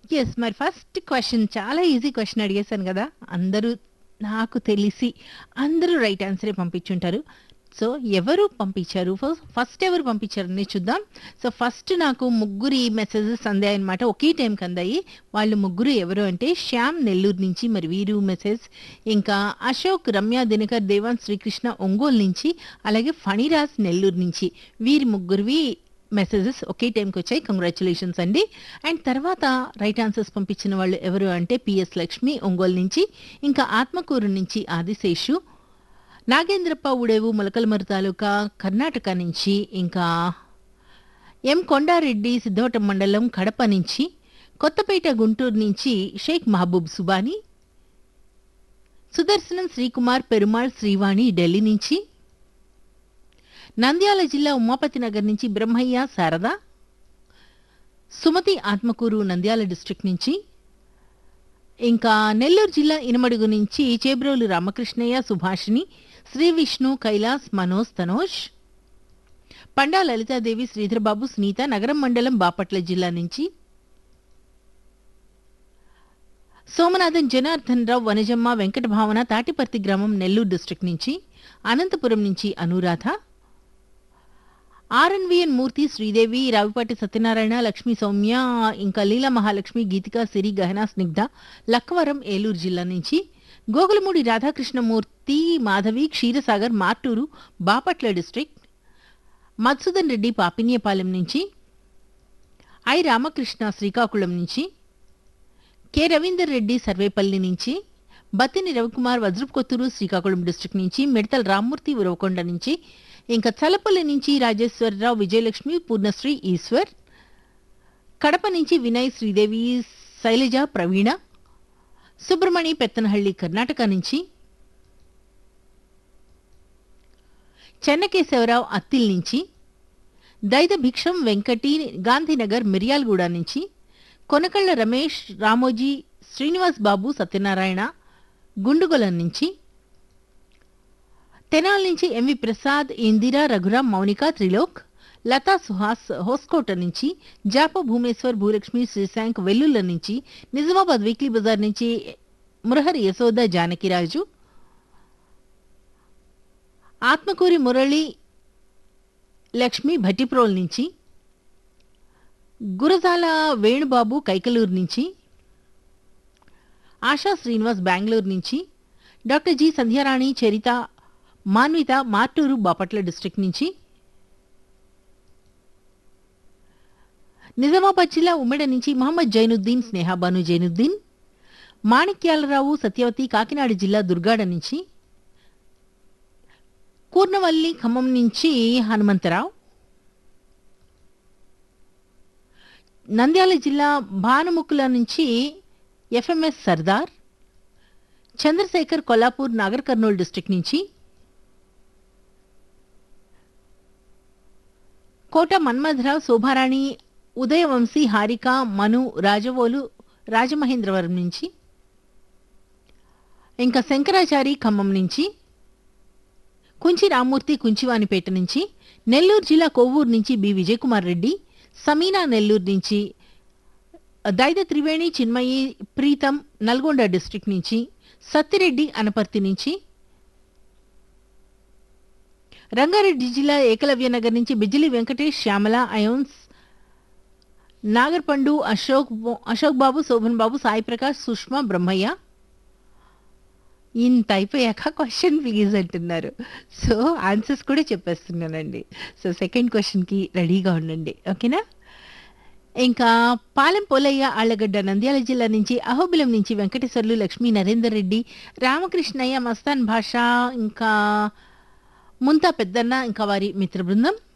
yes మరి first question చాలా easy question అడిగేశాను కదా అందరూ నాకు తెలిసి అందరూ రైట్ ఆన్సరే పంపించుంటారు సో ఎవరు పంపించారు ఫస్ట్ ఎవరు పంపించారని చూద్దాం సో ఫస్ట్ నాకు ముగ్గురి మెసేజెస్ అందాయి అనమాట ఒకే టైంకి అందాయి వాళ్ళు ముగ్గురు ఎవరు అంటే శ్యామ్ నెల్లూరు నుంచి మరి వీరు మెసేజ్ ఇంకా అశోక్ రమ్య దినకర్ దేవాన్ శ్రీకృష్ణ ఒంగోలు నుంచి అలాగే ఫణిరాజ్ నెల్లూరు నుంచి వీరి ముగ్గురివి మెసేజెస్ ఒకే టైంకి వచ్చాయి కంగ్రాచులేషన్స్ అండి అండ్ తర్వాత రైట్ ఆన్సర్స్ పంపించిన వాళ్ళు ఎవరు అంటే పిఎస్ లక్ష్మి ఒంగోలు నుంచి ఇంకా ఆత్మకూరు నుంచి ఆదిశేషు నాగేంద్రప్ప ఉడేవు మొలకలమరు తాలూకా కర్ణాటక నుంచి ఇంకా ఎం కొండారెడ్డి సిద్ధవటం మండలం కడప నుంచి కొత్తపేట గుంటూరు నుంచి షేక్ మహబూబ్ సుబానీ సుదర్శనం శ్రీకుమార్ పెరుమాళ్ శ్రీవాణి ఢిల్లీ నుంచి నంద్యాల జిల్లా ఉమాపతి నగర్ నుంచి బ్రహ్మయ్య శారద సుమతి ఆత్మకూరు నంద్యాల డిస్ట్రిక్ట్ నుంచి ఇంకా నెల్లూరు జిల్లా ఇనమడుగు నుంచి చేబ్రోలు రామకృష్ణయ్య సుభాషిణి శ్రీ విష్ణు కైలాస్ మనోజ్ తనోష్ పండా లలితాదేవి శ్రీధర్బాబు సునీత నగరం మండలం బాపట్ల జిల్లా నుంచి సోమనాథన్ జనార్దన్ రావు వనజమ్మ వెంకట భావన తాటిపర్తి గ్రామం నెల్లూరు డిస్ట్రిక్ట్ నుంచి అనంతపురం నుంచి అనురాధ ఆర్ఎన్విఎన్ మూర్తి శ్రీదేవి రావిపాటి సత్యనారాయణ లక్ష్మీ సౌమ్య ఇంకా లీలా మహాలక్ష్మి గీతిక సిరి గహన స్నిగ్ధ లక్కవరం ఏలూరు జిల్లా నుంచి గోగులమూడి రాధాకృష్ణమూర్తి మాధవి క్షీరసాగర్ మార్టూరు బాపట్ల డిస్ట్రిక్ట్ మధుసూదన్ రెడ్డి పాపిన్యపాలెం నుంచి ఐ రామకృష్ణ శ్రీకాకుళం నుంచి కె రవీందర్ రెడ్డి సర్వేపల్లి నుంచి బత్తిని రవికుమార్ వజ్రపుకొత్తూరు శ్రీకాకుళం డిస్ట్రిక్ట్ నుంచి మిడతల రామ్మూర్తి ఉరవకొండ నుంచి ఇంకా చలపల్లి నుంచి రాజేశ్వరరావు విజయలక్ష్మి పూర్ణశ్రీ ఈశ్వర్ కడప నుంచి వినయ్ శ్రీదేవి శైలజ ప్రవీణ సుబ్రమణి పెత్తనహಳ್ಳಿ కర్ణాటక నుంచి చెన్నకేశవరావు అత్తిల్ నుంచి దైద భిక్షం వెంకటి గాంధీనగర్ మిర్యాలగూడ నుంచి కొనకళ్ళ రమేష్ రామోజీ శ్రీనివాస్ బాబు సత్యనారాయణ గుండుగొలం నుంచి తెనాల్ నుంచి ఎంవి ప్రసాద్ ఇందిరా రఘురాం మౌనిక త్రిలోక్ లతా సుహాస్ హోస్కోట నుంచి జాప భూమేశ్వర్ భూలక్ష్మి శ్రీశాంక్ వెల్లుల్ల నుంచి నిజామాబాద్ వీక్లీ బజార్ నుంచి మురహరి యశోద జానకిరాజు ఆత్మకూరి మురళి లక్ష్మి భట్టిప్రోల్ నుంచి గురజాల వేణుబాబు కైకలూరు నుంచి ఆశా శ్రీనివాస్ బెంగళూరు నుంచి doctor G Sandhyarani Charitha Manvitha Martur Bapatla district నుంచి నిజామాబాద్ జిల్లా ఉమ్మెడ నుంచి మహమ్మద్ జైనుద్దీన్ స్నేహాబాను జైనుద్దీన్ మాణిక్యాలరావు సత్యవతి కాకినాడ జిల్లా దుర్గాడ నుంచి కూర్నవల్లి ఖమ్మం నుంచి హనుమంతరావు నంద్యాల జిల్లా భానుముక్కుల నుంచి ఎఫ్ఎంఎస్ సర్దార్ చంద్రశేఖర్ కొల్లాపూర్ నాగర్ కర్నూలు డిస్ట్రిక్ట్ నుంచి కోట మన్మథరావు శోభారాణి ఉదయవంశీ హారిక మను రాజవోలు రాజమహేంద్రవరం నుంచి ఇంకా శంకరాచారి ఖమ్మం నుంచి కుంచి రామ్మూర్తి కుంచివానిపేట నుంచి నెల్లూరు జిల్లా కొవ్వూరు నుంచి బి విజయకుమార్ రెడ్డి సమీనా నెల్లూరు నుంచి దైద త్రివేణి చిన్మయి ప్రీతం నల్గొండ డిస్ట్రిక్ట్ నుంచి సత్తిరెడ్డి అనపర్తి నుంచి రంగారెడ్డి జిల్లా ఏకలవ్య నగర్ నుంచి బిజిలి వెంకటేష్ శ్యామల అయోన్స్ నాగర్పండు అశోక్ బో- అశోక్ బాబు శోభన్ బాబు సాయి ప్రకాష్ సుష్మా బ్రహ్మయ్య ఇంత అయిపోయాక క్వశ్చన్ ప్లీజ్ అంటున్నారు సో ఆన్సర్స్ కూడా చెప్పేస్తున్నానండి సో సెకండ్ క్వశ్చన్కి రెడీగా ఉండండి ఓకేనా ఇంకా పాలెం పోలయ్య ఆళ్లగడ్డ నంద్యాల జిల్లా నుంచి అహోబిలం నుంచి వెంకటేశ్వర్లు లక్ష్మీ నరేందర్ రెడ్డి రామకృష్ణయ్య మస్తాన్ భాష ఇంకా ముంతా పెద్దన్న ఇంకా వారి మిత్ర బృందం